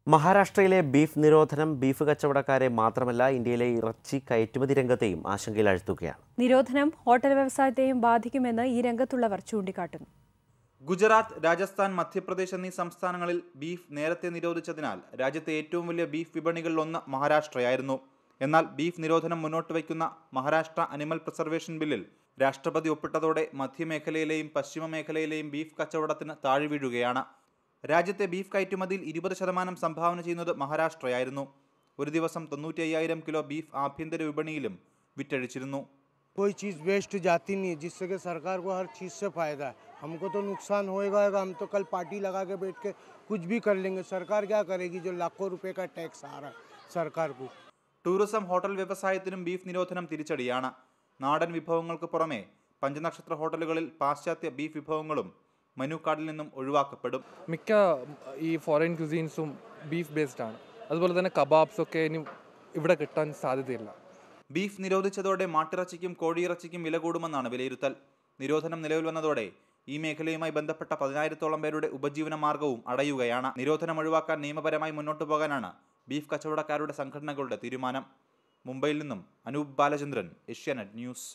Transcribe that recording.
മഹാരാഷ്ട്രയിലെ ബീഫ് നിരോധനം ബീഫ് കച്ചവടക്കാരെ മാത്രമല്ല ഇന്ത്യയിലെ ഇറച്ചി കയറ്റുമതി രംഗത്തെയും ആശങ്കയിലാഴ്ത്തുകയാണ് നിരോധനം ഹോട്ടൽ വ്യവസായത്തെയും ബാധിക്കുമെന്ന് ഈ രംഗത്തുള്ളവർ ചൂണ്ടിക്കാട്ടുന്നു ഗുജറാത്ത് രാജസ്ഥാൻ മധ്യപ്രദേശ് എന്നീ സംസ്ഥാനങ്ങളിൽ ബീഫ് നേരത്തെ നിരോധിച്ചതിനാൽ രാജ്യത്തെ ഏറ്റവും വലിയ ബീഫ് വിപണികളിലൊന്ന് മഹാരാഷ്ട്രയായിരുന്നു എന്നാൽ ബീഫ് നിരോധനം മുന്നോട്ട് വയ്ക്കുന്ന മഹാരാഷ്ട്ര അനിമൽ പ്രിസർവേഷൻ ബില്ലിൽ രാഷ്ട്രപതി ഒപ്പിട്ടതോടെ മധ്യമേഖലയിലെയും പശ്ചിമ മേഖലയിലെയും ബീഫ് കച്ചവടത്തിന് താഴ്വീഴുകയാണ് രാജ്യത്തെ ബീഫ് കയറ്റുമതിയിൽ ഇരുപത് ശതമാനം സംഭാവന ചെയ്യുന്നത് മഹാരാഷ്ട്രയായിരുന്നു ഒരു ദിവസം തൊണ്ണൂറ്റി അയ്യായിരം കിലോ ബീഫ് ആഭ്യന്തര വിപണിയിലും വിറ്റഴിച്ചിരുന്നു कोई चीज़ वेस्ट जाती नहीं है जिससे कि सरकार को हर चीज़ से फ़ायदा है हमको तो नुकसान होएगा होएगा हम तो कल पार्टी लगा के बैठ के कुछ भी कर लेंगे सरकार क्या करेगी जो लाखों रुपए का टैक्स आ रहा है सरकार को ടൂറിസം ഹോട്ടൽ വ്യവസായത്തിനും ബീഫ് നിരോധനം തിരിച്ചടിയാണ് നാടൻ വിഭവങ്ങൾക്ക് പുറമെ പഞ്ചനക്ഷത്ര ഹോട്ടലുകളിൽ പാശ്ചാത്യ ബീഫ് വിഭവങ്ങളും മെനു കാർഡിൽ നിന്നും ഒഴിവാക്കപ്പെടും മിക്ക ഈ ഫോറിൻ ക്യുസീൻസും ബീഫ് ബേസ്ഡ് ആണ് അതുപോലെ തന്നെ കബാബ്സ് ഒക്കെ ഇനി ഇവിടെ കിട്ടാൻ സാധ്യതയില്ല ബീഫ് നിരോധിച്ചതോടെ മാട്ടിറച്ചിക്കും കോഴിയിറച്ചിക്കും വില കൂടുമെന്നാണ് വിലയിരുത്തൽ നിരോധനം നിലവിൽ വന്നതോടെ ഈ മേഖലയുമായി ബന്ധപ്പെട്ട പതിനായിരത്തോളം പേരുടെ ഉപജീവന മാർഗവും അടയുകയാണ് നിരോധനം ഒഴിവാക്കാൻ നിയമപരമായി മുന്നോട്ടു പോകാനാണ് ബീഫ് കച്ചവടക്കാരുടെ സംഘടനകളുടെ തീരുമാനം മുംബൈയിൽ നിന്നും അനൂപ് ബാലചന്ദ്രൻ ഏഷ്യാനെറ്റ് ന്യൂസ്